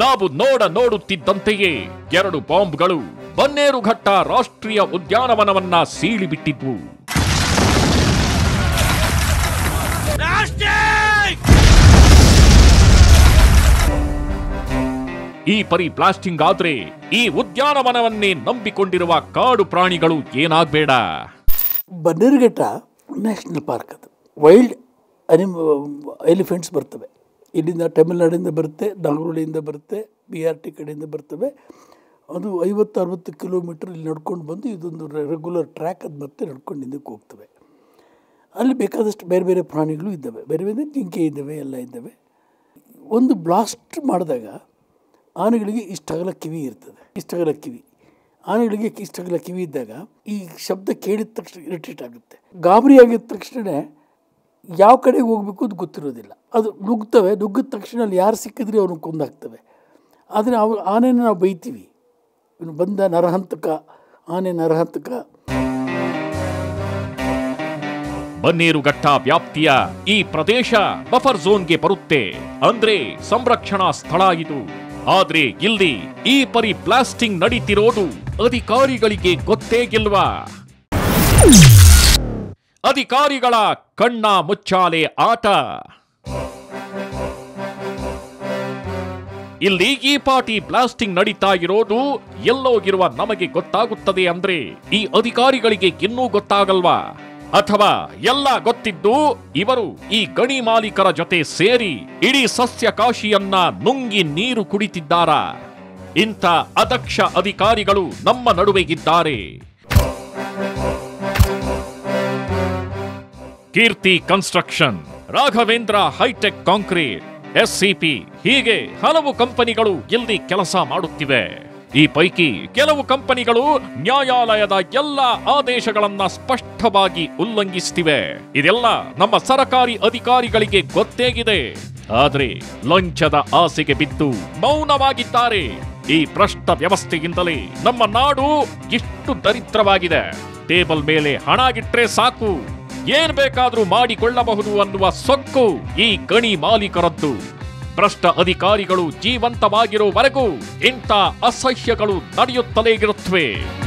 ನಾವು ನೋಡ ನೋಡುತ್ತಿದ್ದಂತೆಯೇ ಎರಡು ಬಾಂಬ್ಗಳು ಬನ್ನೇರುಘಟ್ಟ ರಾಷ್ಟ್ರೀಯ ಉದ್ಯಾನವನವನ್ನ ಸೀಳಿಬಿಟ್ಟಿದ್ವು ಈ ಪರಿ ಬ್ಲಾಸ್ಟಿಂಗ್ ಆದ್ರೆ ಈ ಉದ್ಯಾನವನವನ್ನೇ ನಂಬಿಕೊಂಡಿರುವ ಕಾಡು ಪ್ರಾಣಿಗಳು ಏನಾಗ್ಬೇಡ ಬನ್ನೇರುಘಟ್ಟ ನ್ಯಾಷನಲ್ ಪಾರ್ಕ್ ಅದು ವೈಲ್ಡ್ ಅನಿಮ ಎಲಿಫೆಂಟ್ಸ್ ಬರ್ತವೆ ಇಲ್ಲಿಂದ ತಮಿಳ್ನಾಡಿಂದ ಬರುತ್ತೆ ನಾಗರೋಳಿಯಿಂದ ಬರುತ್ತೆ ಬಿ ಆರ್ ಟಿ ಕಡೆಯಿಂದ ಬರ್ತವೆ ಅದು ಐವತ್ತು ಅರವತ್ತು ಕಿಲೋಮೀಟ್ರ್ ಇಲ್ಲಿ ನಡ್ಕೊಂಡು ಬಂದು ಇದೊಂದು ರೆಗ್ಯುಲರ್ ಟ್ರ್ಯಾಕ್ ಅದು ಮತ್ತೆ ನಡ್ಕೊಂಡು ಹಿಂದಕ್ಕೆ ಹೋಗ್ತವೆ ಅಲ್ಲಿ ಬೇಕಾದಷ್ಟು ಬೇರೆ ಬೇರೆ ಪ್ರಾಣಿಗಳು ಇದ್ದಾವೆ ಬೇರೆ ಬೇರೆ ಜಿಂಕೆ ಇದ್ದಾವೆ ಎಲ್ಲ ಇದ್ದಾವೆ ಒಂದು ಬ್ಲಾಸ್ಟ್ ಮಾಡಿದಾಗ ಆನೆಗಳಿಗೆ ಇಷ್ಟಗಲ ಕಿವಿ ಇರ್ತದೆ ಇಷ್ಟಗಲ ಕಿವಿ ಆನೆಗಳಿಗೆ ಇಷ್ಟಗಲ ಕಿವಿ ಇದ್ದಾಗ ಈ ಶಬ್ದ ಕೇಳಿದ ತಕ್ಷಣ ಇರಿಟೇಟ್ ಆಗುತ್ತೆ ಗಾಬರಿ ಆಗಿದ ತಕ್ಷಣ ಯಾವ ಕಡೆಗೆ ಹೋಗಬೇಕು ಅಂತ ಗೊತ್ತಿರೋದಿಲ್ಲ ಅದು ನುಗ್ತವೆ ನುಗ್ಗಿದ ತಕ್ಷಣ ಅಲ್ಲಿ ಯಾರು ಸಿಕ್ಕಿದ್ರೆ ಅವ್ರನ್ನ ಕೊಂದಾಕ್ತವೆ ಆದರೆ ಅವ ಆನೆನ ನಾವು ಬೈತೀವಿ ಇವನು ಬಂದ ನರಹಂತಕ ಆನೆ ನರಹಂತಕ ಬನ್ನೇರುಘಟ್ಟ ವ್ಯಾಪ್ತಿಯ ಈ ಪ್ರದೇಶ ಬಫರ್ ಝೋನ್ಗೆ ಬರುತ್ತೆ ಅಂದ್ರೆ ಸಂರಕ್ಷಣಾ ಸ್ಥಳ ಇದು ಆದ್ರೆ ಇಲ್ಲಿ ಈ ಪರಿ ಬ್ಲಾಸ್ಟಿಂಗ್ ನಡೀತಿರೋದು ಅಧಿಕಾರಿಗಳಿಗೆ ಗೊತ್ತೇಗಿಲ್ವಾ ಅಧಿಕಾರಿಗಳ ಕಣ್ಣ ಮುಚ್ಚಾಲೆ ಆಟ ಇಲ್ಲಿ ಈ ಪಾಟಿ ಬ್ಲಾಸ್ಟಿಂಗ್ ನಡೀತಾ ಇರೋದು ಎಲ್ಲೋಗಿರುವ ನಮಗೆ ಗೊತ್ತಾಗುತ್ತದೆ ಅಂದ್ರೆ ಈ ಅಧಿಕಾರಿಗಳಿಗೆ ಇನ್ನೂ ಗೊತ್ತಾಗಲ್ವಾ ಅಥವಾ ಎಲ್ಲ ಗೊತ್ತಿದ್ದು ಇವರು ಈ ಗಣಿ ಮಾಲೀಕರ ಜೊತೆ ಸೇರಿ ಇಡೀ ಸಸ್ಯ ಕಾಶಿಯನ್ನ ನುಂಗಿ ನೀರು ಕುಡಿತಿದ್ದಾರಾ ಇಂಥ ಅದಕ್ಷ ಅಧಿಕಾರಿಗಳು ನಮ್ಮ ನಡುವೆ ಇದ್ದಾರೆ Keerthi construction Raghavendra hitech concrete SCP ಹೀಗೆ ಹಲವು ಕಂಪನಿಗಳು ಇಲ್ಲಿ ಕೆಲಸ ಮಾಡುತ್ತಿವೆ ಈ ಪೈಕಿ ಕೆಲವು ಕಂಪನಿಗಳು ನ್ಯಾಯಾಲಯದ ಎಲ್ಲ ಆದೇಶಗಳನ್ನ ಸ್ಪಷ್ಟವಾಗಿ ಉಲ್ಲಂಘಿಸುತ್ತಿವೆ ಇದೆಲ್ಲ ನಮ್ಮ ಸರಕಾರಿ ಅಧಿಕಾರಿಗಳಿಗೆ ಗೊತ್ತೇಗಿದೆ ಆದ್ರೆ ಲಂಚದ ಆಸೆಗೆ ಬಿದ್ದು ಮೌನವಾಗಿದ್ದಾರೆ ಈ ಭ್ರಷ್ಟ ವ್ಯವಸ್ಥೆಯಿಂದಲೇ ನಮ್ಮ ನಾಡು ಇಷ್ಟು ದರಿದ್ರವಾಗಿದೆ ಟೇಬಲ್ ಮೇಲೆ ಹಣ ಇಟ್ರೆ ಸಾಕು ಏನ್ ಬೇಕಾದ್ರೂ ಮಾಡಿಕೊಳ್ಳಬಹುದು ಅನ್ನುವ ಸೊಕ್ಕು ಈ ಗಣಿ ಮಾಲೀಕರದ್ದು ಭ್ರಷ್ಟ ಅಧಿಕಾರಿಗಳು ಜೀವಂತವಾಗಿರುವವರೆಗೂ ಇಂಥ ಅಸಹ್ಯಗಳು ನಡೆಯುತ್ತಲೇ ಇರುತ್ತವೆ